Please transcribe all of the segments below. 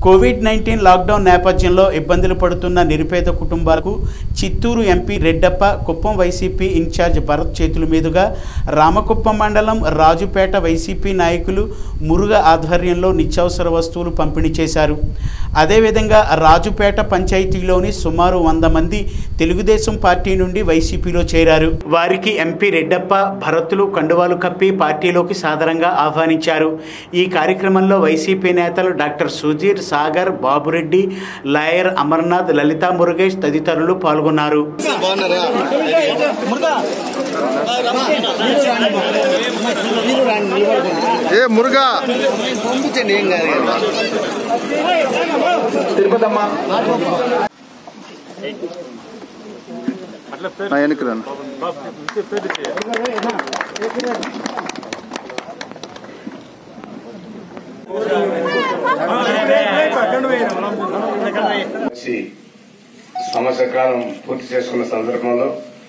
Covid nineteen lockdown నేపథ్యంలో ఇబ్బందులు పడుతున్న నిరుపేద కుటుంబాలకు Chittoor MP Reddappa Kuppam YCP incharge Bharat చేతుల మీదుగా రామకుప్పం మండలం రాజుపేట వైసీపీ నాయకులు మురుగ ఆధ్వర్యంలో నిత్యావసర వస్తువులు పంపిణీ చేశారు అదేవిధంగా రాజుపేట పంచాయతీలోని సుమారు వంద మంది తెలుగుదేశం పార్టీ నుండి వైసీపీలో చేరారు వారికి ఎంపీ రెడ్డప్ప భరత్లు కండువాలు కప్పి పార్టీలోకి సాదరంగా ఆహ్వానించారు ఈ కార్యక్రమంలో వైసీపీ నేతలు డాక్టర్ సుధీర్ సాగర్ బాబురెడ్డి లాయర్ అమర్నాథ్ లలితా మురుగేష్ తదితరులు పాల్గొన్నారు ఏ మురుగా పంపించండి ఏం కాదు కదా. నా వెనక్కి రాను వచ్చి సంవత్సర కాలం పూర్తి చేసుకున్న సందర్భంలో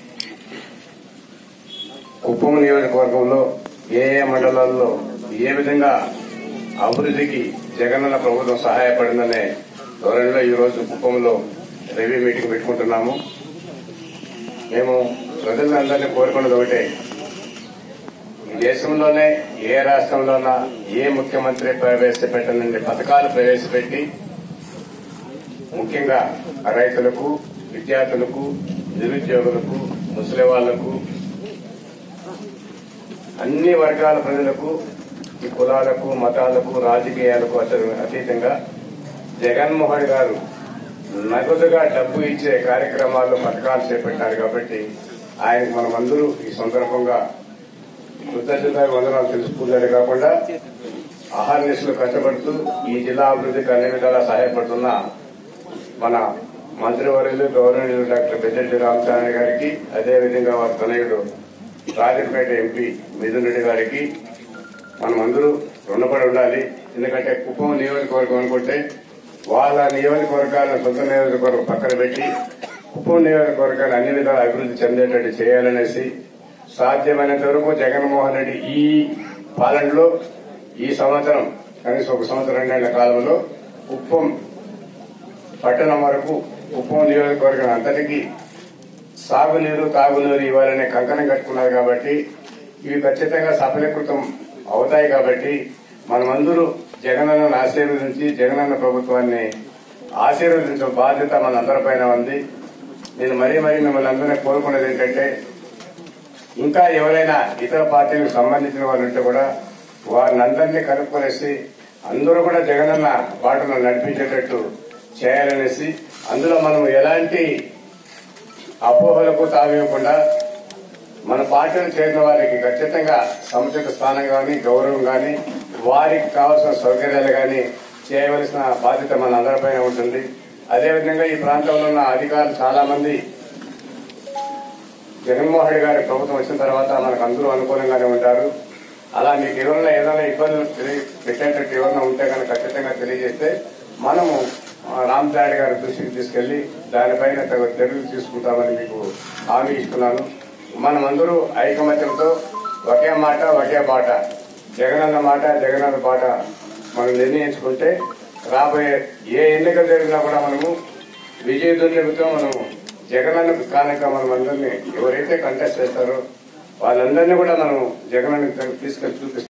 కుప్పం నియోజకవర్గంలో ఏ ఏ మండలాల్లో ఏ విధంగా అభివృద్ధికి జగనన్న ప్రభుత్వం సహాయపడిందనే ధోరణిలో ఈరోజు కుప్పంలో రివ్యూ మీటింగ్ పెట్టుకుంటున్నాము మేము ప్రజలందరినీ కోరుకున్నది ఒకటే ఈ దేశంలోనే ఏ రాష్ట్రంలోనా ఏ ముఖ్యమంత్రి ప్రవేశపెట్టనండి పథకాలు ప్రవేశపెట్టి ముఖ్యంగా రైతులకు విద్యార్థులకు నిరుద్యోగులకు ముసలి వాళ్లకు అన్ని వర్గాల ప్రజలకు ఈ కులాలకు మతాలకు రాజకీయాలకు అతను అతీతంగా జగన్మోహన్ గారు నగదుగా డబ్బు ఇచ్చే కార్యక్రమాల్లో పథకాలు చేపట్టారు కాబట్టి ఆయనకు మనమందరూ ఈ సందర్భంగా కృతజ్ఞత వందనాలు తెలుసుకున్నది కాకుండా ఆహార నిశలు కష్టపడుతూ ఈ జిల్లా అభివృద్ధికి అన్ని విధాలా సహాయపడుతున్న మన మంత్రివర్యులు గవర్నర్ డాక్టర్ పెద్దరెడ్డి రామచంద్ర గారికి అదేవిధంగా వారి తనయుడు రాజంపేట ఎంపీ మిథున్ రెడ్డి గారికి మనమందరూ రుణపడి ఉండాలి ఎందుకంటే కుప్పం నియోజకవర్గం అనుకుంటే వాళ్ళ నియోజకవర్గాలను సొంత నియోజకవర్గం పక్కన పెట్టి కుప్పం నియోజకవర్గాన్ని అన్ని విధాలు అభివృద్ధి చెందేటట్టు చేయాలనేసి సాధ్యమైనంత వరకు జగన్మోహన్ రెడ్డి ఈ పాలనలో ఈ సంవత్సరం కనీసం ఒక సంవత్సరం రెండేళ్ల కాలంలో కుప్పం పట్టణం వరకు కుప్పం నియోజకవర్గం అంతటికీ సాగునీరు తాగునీరు ఇవ్వాలనే కంకణం కట్టుకున్నారు కాబట్టి ఇవి ఖచ్చితంగా సఫలీకృతం అవుతాయి కాబట్టి మనమందరూ జగనన్నను ఆశీర్వదించి జగనన్న ప్రభుత్వాన్ని ఆశీర్వదించిన బాధ్యత మనందరిపైన ఉంది నేను మరీ మరీ మిమ్మల్ని అందరినీ కోరుకునేది ఏంటంటే ఇంకా ఎవరైనా ఇతర పార్టీలకు సంబంధించిన వారు ఉంటే కూడా వారిని అందరినీ కనుక్కొనేసి అందరూ కూడా జగనన్న బాటను నడిపించేటట్టు చేయాలనేసి అందులో మనం ఎలాంటి అపోహలకు తావివ్వకుండా మన పార్టీలు చేరిన వారికి ఖచ్చితంగా సముచిత స్థానం కానీ గౌరవం కానీ వారికి కావాల్సిన సౌకర్యాలు కానీ చేయవలసిన బాధ్యత మన అందరిపైన ఉంటుంది అదేవిధంగా ఈ ప్రాంతంలో ఉన్న అధికారులు చాలా మంది జగన్మోహన్ రెడ్డి గారి ప్రభుత్వం వచ్చిన తర్వాత మనకు అందరూ అనుకూలంగానే ఉంటారు అలా మీకు ఎవరైనా ఏదైనా ఇబ్బందులు తెలియ పెట్టేటట్టు ఎవరైనా ఉంటే కనుక ఖచ్చితంగా తెలియజేస్తే మనము ఆ, రామ్ నాయుడు గారి దృష్టికి తీసుకెళ్లి దానిపైన తగు చర్యలు తీసుకుంటామని మీకు హామీ ఇస్తున్నాను మనమందరూ ఐకమత్యంతో ఒకే మాట ఒకే బాట జగనన్న మాట జగనన్న బాట మనం నిర్ణయించుకుంటే రాబోయే ఏ ఎన్నికలు జరిగినా కూడా మనము విజయదుర్లతో మనము జగనన్న కానుక మనం అందరినీ ఎవరైతే కంటెస్ట్ చేస్తారో వాళ్ళందరినీ కూడా మనం జగనన్న తీసుకెళ్లి చూపిస్తాం